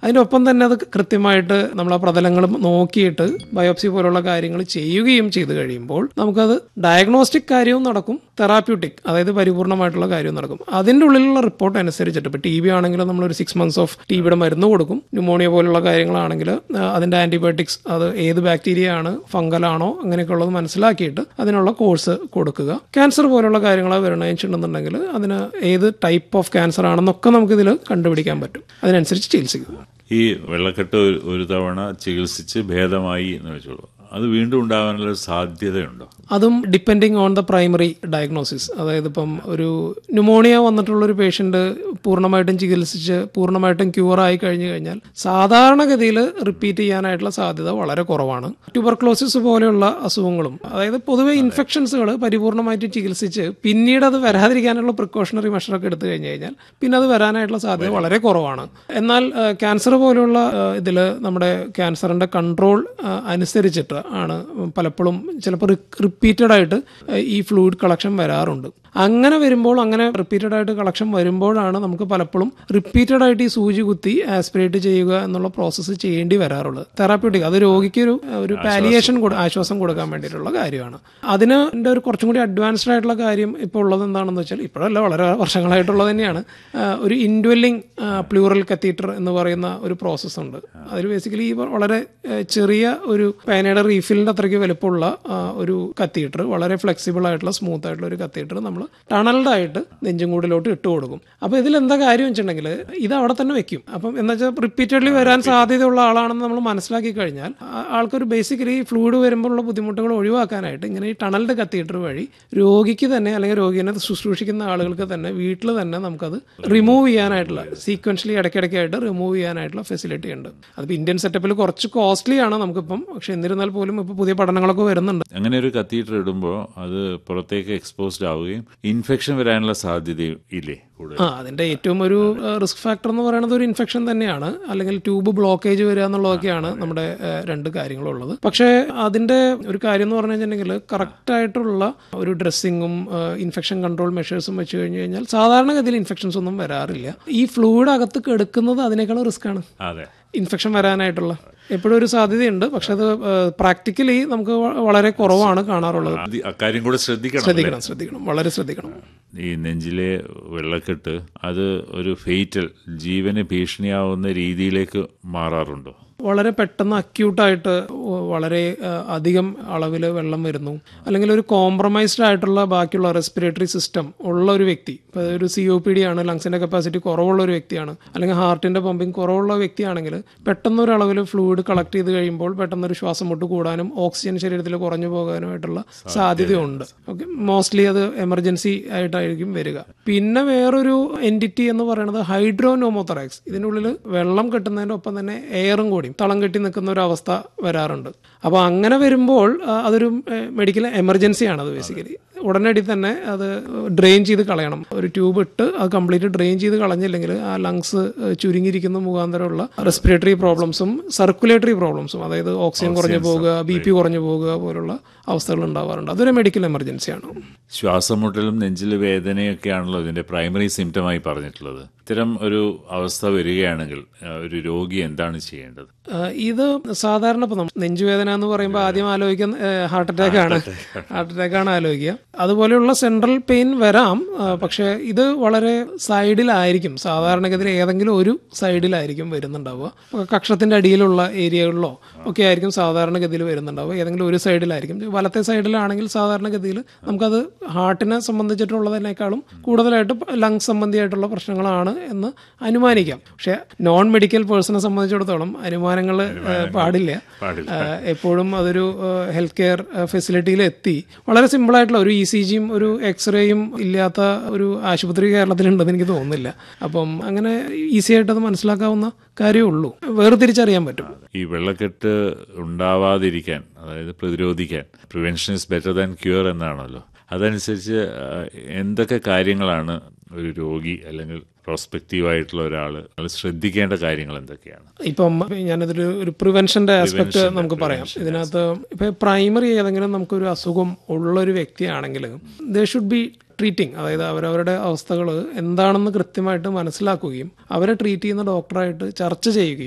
അതിൻ്റെ ഒപ്പം തന്നെ അത് കൃത്യമായിട്ട് നമ്മൾ ആ പ്രതലങ്ങളും നോക്കിയിട്ട് ബയോപ്സി പോലുള്ള കാര്യങ്ങൾ ചെയ്യുകയും ചെയ്തു കഴിയുമ്പോൾ നമുക്കത് ഡയഗ്നോസ്റ്റിക് കാര്യവും നടക്കും തെറാപ്യൂട്ടിക് അതായത് പരിപൂർണമായിട്ടുള്ള കാര്യവും നടക്കും അതിൻ്റെ ഉള്ളിലുള്ള റിപ്പോർട്ട് അനുസരിച്ചിട്ട് ഇപ്പോൾ ടി ബി ആണെങ്കിൽ നമ്മൾ ഒരു സിക്സ് മന്ത്സ് ഓഫ് ടി ബിയുടെ മരുന്ന് കൊടുക്കും ന്യൂമോണിയ പോലുള്ള കാര്യങ്ങളാണെങ്കിൽ ആ, അതിൻ്റെ ആൻറ്റിബയോട്ടിക്സ് അത് ഏത് ബാക്ടീരിയ ആണ് ഫംഗലാണോ അങ്ങനെയൊക്കെ ഉള്ളത് മനസ്സിലാക്കിയിട്ട് അതിനുള്ള കോഴ്സ് കൊടുക്കുക ക്യാൻസർ പോലുള്ള കാര്യങ്ങൾ വരണമെന്നുണ്ടെങ്കിൽ അതിന് ഏത് ടൈപ്പ് ഓഫ് ക്യാൻസർ ആണെന്നൊക്കെ നമുക്കിതിൽ കണ്ടുപിടിക്കാൻ പറ്റും അതിനനുസരിച്ച് ചികിത്സിക്കുക ഈ വെള്ളക്കെട്ട് ഒരു- ഒരു തവണ ചികിത്സിച്ച് ഭേദമായി എന്ന് വെച്ചോളൂ അത് വീണ്ടും ഉണ്ടാകാനുള്ള ഒരു സാധ്യതയുണ്ടോ അതും depending on the primary diagnosis അതായത് ഇപ്പം ഒരു ന്യൂമോണിയ വന്നിട്ടുള്ള ഒരു പേഷ്യൻ്റ് പൂർണ്ണമായിട്ടും ചികിത്സിച്ച് പൂർണ്ണമായിട്ടും ക്യൂർ ആയി കഴിഞ്ഞു കഴിഞ്ഞാൽ സാധാരണഗതിയിൽ റിപ്പീറ്റ് ചെയ്യാനായിട്ടുള്ള സാധ്യത വളരെ കുറവാണ് ട്യൂബർക്ലോസിസ് പോലെയുള്ള അസുഖങ്ങളും അതായത് പൊതുവെ ഇൻഫെക്ഷൻസുകൾ പരിപൂർണ്ണമായിട്ട് ചികിത്സിച്ച് പിന്നീട് അത് വരാതിരിക്കാനുള്ള പ്രിക്കോഷണറി മെഷറൊക്കെ എടുത്തു കഴിഞ്ഞു കഴിഞ്ഞാൽ പിന്നെ അത് വരാനായിട്ടുള്ള സാധ്യത വളരെ കുറവാണ് എന്നാൽ ക്യാൻസർ പോലെയുള്ള ഇതിൽ നമ്മുടെ ക്യാൻസറിൻ്റെ കൺട്രോൾ അനുസരിച്ചിട്ട് ആണ് പലപ്പോഴും ചിലപ്പോൾ റിപ്പീറ്റഡ് ആയിട്ട് ആ, ഈ ഫ്ലൂയിഡ് കളക്ഷൻ വരാറുണ്ട് അങ്ങനെ വരുമ്പോൾ അങ്ങനെ റിപ്പീറ്റഡ് ആയിട്ട് കളക്ഷൻ വരുമ്പോഴാണ് നമുക്ക് പലപ്പോഴും റിപ്പീറ്റഡ് ആയിട്ട് ഈ സൂചി കുത്തി ആസ്പിറേറ്റ് ചെയ്യുക എന്നുള്ള പ്രോസസ്സ് ചെയ്യേണ്ടി വരാറുള്ളത് തെറാപ്യൂട്ടിക് അത് രോഗിക്ക് ഒരു ഒരു പാലിയേഷൻ ആശ്വാസം കൊടുക്കാൻ വേണ്ടിയിട്ടുള്ള കാര്യമാണ് അതിന് എൻ്റെ ഒരു കുറച്ചും കൂടി അഡ്വാൻസ്ഡ് ആയിട്ടുള്ള കാര്യം ഇപ്പോൾ ഉള്ളത് എന്താണെന്ന് വെച്ചാൽ ഇപ്പോഴല്ല വളരെ വർഷങ്ങളായിട്ടുള്ളത് തന്നെയാണ് ആ, ഒരു ഇൻഡ്വെല്ലിംഗ് പ്ലൂറൽ കത്തീറ്റർ എന്ന് പറയുന്ന ഒരു പ്രോസസ്സ് ഉണ്ട് അതിൽ ബേസിക്കലി ഈ വളരെ ആ, ചെറിയ ഒരു പേനയുടെ റീഫിലിൻ്റെ അത്രയ്ക്ക് വലുപ്പമുള്ള ആ, ഒരു കത്തീറ്റർ വളരെ ഫ്ലെക്സിബിൾ ആയിട്ടുള്ള സ്മൂത്ത് ആയിട്ടുള്ള ഒരു കത്തീറ്റർ നമ്മൾ ടണൽഡ് ആയിട്ട് നെഞ്ചുംകൂടിലോട്ട് ഇട്ട് കൊടുക്കും അപ്പോൾ ഇതിൽ എന്താ കാര്യം വെച്ചിട്ടുണ്ടെങ്കിൽ ഇത് അവിടെ തന്നെ വെക്കും അപ്പം എന്താ വെച്ചാൽ റിപ്പീറ്റഡ്ലി വരാൻ സാധ്യതയുള്ള ആളാണെന്ന് നമ്മൾ മനസ്സിലാക്കി കഴിഞ്ഞാൽ ആ- ആൾക്കൊരു ബേസിക്കലി ഫ്ലൂയിഡ് വരുമ്പോഴുള്ള ബുദ്ധിമുട്ടുകൾ ഒഴിവാക്കാനായിട്ട് ഇങ്ങനെ ഈ ടണൽഡ് കത്തീറ്റർ വഴി രോഗിക്ക് തന്നെ അല്ലെങ്കിൽ രോഗിനെ ശുശ്രൂഷിക്കുന്ന ആളുകൾക്ക് തന്നെ വീട്ടിൽ തന്നെ നമുക്കത് റിമൂവ് ചെയ്യാനായിട്ടുള്ള സീക്വൻഷ്യലി ഇടയ്ക്കിടയ്ക്കായിട്ട് റിമൂവ് ചെയ്യാനായിട്ടുള്ള ഫെസിലിറ്റി ഉണ്ട് അതിപ്പോൾ ഇന്ത്യൻ സെറ്റപ്പിൽ കുറച്ച് കോസ്റ്റ്ലി ആണ് നമുക്കിപ്പം പക്ഷെ എന്നിരുന്നാൽ പോലും ഇപ്പോൾ പുതിയ പഠനങ്ങളൊക്കെ വരുന്നുണ്ട് അങ്ങനെ ഒരു കത്തീറ്റർ ഇടുമ്പോൾ അത് പുറത്തേക്ക് എക്സ്പോസ്ഡ് ആവുകയും ഇൻഫെക്ഷൻ വരാനുള്ള സാധ്യതയും ഇല്ലേ കൂടുതൽ ആ അതിന്റെ ഏറ്റവും ഒരു റിസ്ക് ഫാക്ടർ എന്ന് പറയുന്നത് ഒരു ഇൻഫെക്ഷൻ തന്നെയാണ് അല്ലെങ്കിൽ ട്യൂബ് ബ്ലോക്കേജ് വരിക എന്നുള്ളതൊക്കെയാണ് നമ്മുടെ ആ, രണ്ട് കാര്യങ്ങളുള്ളത് പക്ഷേ അതിന്റെ ഒരു കാര്യം എന്ന് പറഞ്ഞു കഴിഞ്ഞിട്ടുണ്ടെങ്കിൽ കറക്റ്റ് ആയിട്ടുള്ള ഒരു ഡ്രസ്സിങ്ങും ഇൻഫെക്ഷൻ കൺട്രോൾ മെഷേഴ്സും വെച്ച് കഴിഞ്ഞ് കഴിഞ്ഞാൽ സാധാരണഗതിയിൽ ഇൻഫെക്ഷൻസ് ഒന്നും വരാറില്ല ഈ ഫ്ലൂയിഡ് അകത്ത് കെടുക്കുന്നത് അതിനേക്കാൾ റിസ്ക് ആണ് അതെ ഇൻഫെക്ഷൻ വരാനായിട്ടുള്ള എപ്പോഴും ഒരു സാധ്യതയുണ്ട് പക്ഷെ അത് പ്രാക്ടിക്കലി നമുക്ക് വ- വളരെ കുറവാണ് കാണാറുള്ളത് അത് അക്കാര്യം കൂടെ ശ്രദ്ധിക്കണം അല്ലേ? ശ്രദ്ധിക്കണം ശ്രദ്ധിക്കണം വളരെ ശ്രദ്ധിക്കണം ഈ നെഞ്ചിലെ വെള്ളക്കെട്ട് അത് ഒരു ഫെയ്റ്റൽ ജീവന് ഭീഷണിയാവുന്ന രീതിയിലേക്ക് മാറാറുണ്ടോ വളരെ പെട്ടെന്ന് അക്യൂട്ടായിട്ട് വളരെ ആ, അധികം അളവിൽ വെള്ളം വരുന്നു അല്ലെങ്കിൽ ഒരു കോംപ്രമൈസ്ഡ് ആയിട്ടുള്ള ബാക്കിയുള്ള റെസ്പിറേറ്ററി സിസ്റ്റം ഉള്ള ഒരു വ്യക്തി ഇപ്പോൾ ഒരു സി ഒ പി ഡി ആണ് ലങ്സിന്റെ കപ്പാസിറ്റി കുറവുള്ള ഒരു വ്യക്തിയാണ് അല്ലെങ്കിൽ ഹാർട്ടിന്റെ പമ്പിങ് കുറവുള്ള വ്യക്തിയാണെങ്കിൽ പെട്ടെന്ന് ഒരു അളവിൽ ഫ്ലൂയിഡ് കളക്ട് ചെയ്ത് കഴിയുമ്പോൾ പെട്ടെന്ന് ഒരു ശ്വാസം മുട്ട് കൂടാനും ഓക്സിജൻ ശരീരത്തിൽ കുറഞ്ഞു പോകാനുമായിട്ടുള്ള സാധ്യതയുണ്ട് ഓക്കെ മോസ്റ്റ്ലി അത് എമർജൻസി ആയിട്ടായിരിക്കും വരിക പിന്നെ വേറൊരു എൻറ്റിറ്റി എന്ന് പറയുന്നത് ഹൈഡ്രോനോമോത്തറാക്സ് ഇതിനുള്ളിൽ വെള്ളം കെട്ടുന്നതിൻ്റെ ഒപ്പം തന്നെ എയറും കൂടി തളം കെട്ടി നിൽക്കുന്ന ഒരു അവസ്ഥ വരാറുണ്ട് അപ്പോൾ അങ്ങനെ വരുമ്പോൾ ആ, അതൊരു മെഡിക്കൽ എമർജൻസി ആണ് അത് ബേസിക്കലി ഉടനടി തന്നെ അത് ഡ്രെയിൻ ചെയ്ത് കളയണം ഒരു ട്യൂബ് ഇട്ട് അത് കംപ്ലീറ്റ് ഡ്രെയിൻ ചെയ്ത് കളഞ്ഞില്ലെങ്കിൽ ആ ലങ്സ് ചുരുങ്ങിയിരിക്കുന്ന മുഖാന്തരമുള്ള റെസ്പിറേറ്ററി പ്രോബ്ലംസും സർക്കുലേറ്ററി പ്രോബ്ലംസും അതായത് ഓക്സിജൻ കുറഞ്ഞു പോകുക ബി പി കുറഞ്ഞു പോകുക പോലുള്ള അവസ്ഥകൾ ഉണ്ടാവാറുണ്ട് അതൊരു മെഡിക്കൽ എമർജൻസിയാണ് ശ്വാസമുട്ടലും നെഞ്ചിൽ വേദനയൊക്കെയാണല്ലോ ഇതിന്റെ പ്രൈമറി സിംറ്റമായി പറഞ്ഞിട്ടുള്ളത് ഇത്തരം ഒരു അവസ്ഥ വരികയാണെങ്കിൽ ആ, ഒരു രോഗി എന്താണ് ചെയ്യേണ്ടത് ആ, ഇത് സാധാരണ ഇപ്പം നമ്മൾ നെഞ്ചുവേദന എന്ന് പറയുമ്പോൾ ആദ്യം ആലോചിക്കുന്ന ഹാർട്ട് അറ്റാക്ക് ആണ് ഹാർട്ട് അറ്റാക്ക് ആണ് ആലോചിക്കുക അതുപോലെയുള്ള സെൻട്രൽ പെയിൻ വരാം ആ, പക്ഷേ ഇത് വളരെ സൈഡിലായിരിക്കും സാധാരണഗതിയിൽ ഏതെങ്കിലും ഒരു സൈഡിലായിരിക്കും വരുന്നുണ്ടാവുക അപ്പോൾ കക്ഷത്തിന്റെ അടിയിലുള്ള ഏരിയകളിലോ ഒക്കെ ആയിരിക്കും സാധാരണഗതിയിൽ വരുന്നുണ്ടാവുക ഏതെങ്കിലും ഒരു സൈഡിലായിരിക്കും വലത്തെ സൈഡിലാണെങ്കിൽ സാധാരണഗതിയിൽ നമുക്കത് ഹാർട്ടിനെ സംബന്ധിച്ചിട്ടുള്ളതിനേക്കാളും കൂടുതലായിട്ട് ലങ്സ് സംബന്ധിയായിട്ടുള്ള പ്രശ്നങ്ങളാണ് എന്ന് അനുമാനിക്കാം പക്ഷെ നോൺ മെഡിക്കൽ പേഴ്സണെ സംബന്ധിച്ചിടത്തോളം അനുമാനങ്ങൾ പാടില്ല പാടില്ല. ആ, എപ്പോഴും അതൊരു ഹെൽത്ത് കെയർ ഫെസിലിറ്റിയിൽ എത്തി വളരെ സിമ്പിൾ ആയിട്ടുള്ള ഒരു ഇ സി ജിയും ഒരു എക്സ്റേയും ഇല്ലാത്ത ഒരു ആശുപത്രി കേരളത്തിലുണ്ടെന്ന് എനിക്ക് തോന്നുന്നില്ല അപ്പം അങ്ങനെ ഈസി ആയിട്ട് അത് മനസ്സിലാക്കാവുന്ന കാര്യമേ ഉള്ളൂ വേർതിരിച്ചറിയാൻ പറ്റും ഈ വെള്ളക്കെട്ട് ഉണ്ടാവാതിരിക്കാൻ അതായത് പ്രതിരോധിക്കാൻ prevention is better than cure എന്നാണല്ലോ അതനുസരിച്ച് ആ, എന്തൊക്കെ കാര്യങ്ങളാണ് ഒരു രോഗി അല്ലെങ്കിൽ പ്രോസ്പെക്റ്റീവ് ആയിട്ടുള്ള ഒരാൾ ശ്രദ്ധിക്കേണ്ട കാര്യങ്ങൾ എന്തൊക്കെയാണ് ഇപ്പം ഞാനതൊരു ഒരു പ്രിവെൻഷന്റെ ആസ്പെക്ട് നമുക്ക് പറയാം ഇതിനകത്ത് ഇപ്പൊ പ്രൈമറി ഏതെങ്കിലും നമുക്കൊരു അസുഖം ഉള്ള ഒരു വ്യക്തിയാണെങ്കിൽ ദേ ഷുഡ് ബി ട്രീറ്റിംഗ് അതായത് അവരവരുടെ അവസ്ഥകൾ എന്താണെന്ന് കൃത്യമായിട്ട് മനസ്സിലാക്കുകയും അവരെ ട്രീറ്റ് ചെയ്യുന്ന ഡോക്ടറായിട്ട് ചർച്ച ചെയ്യുകയും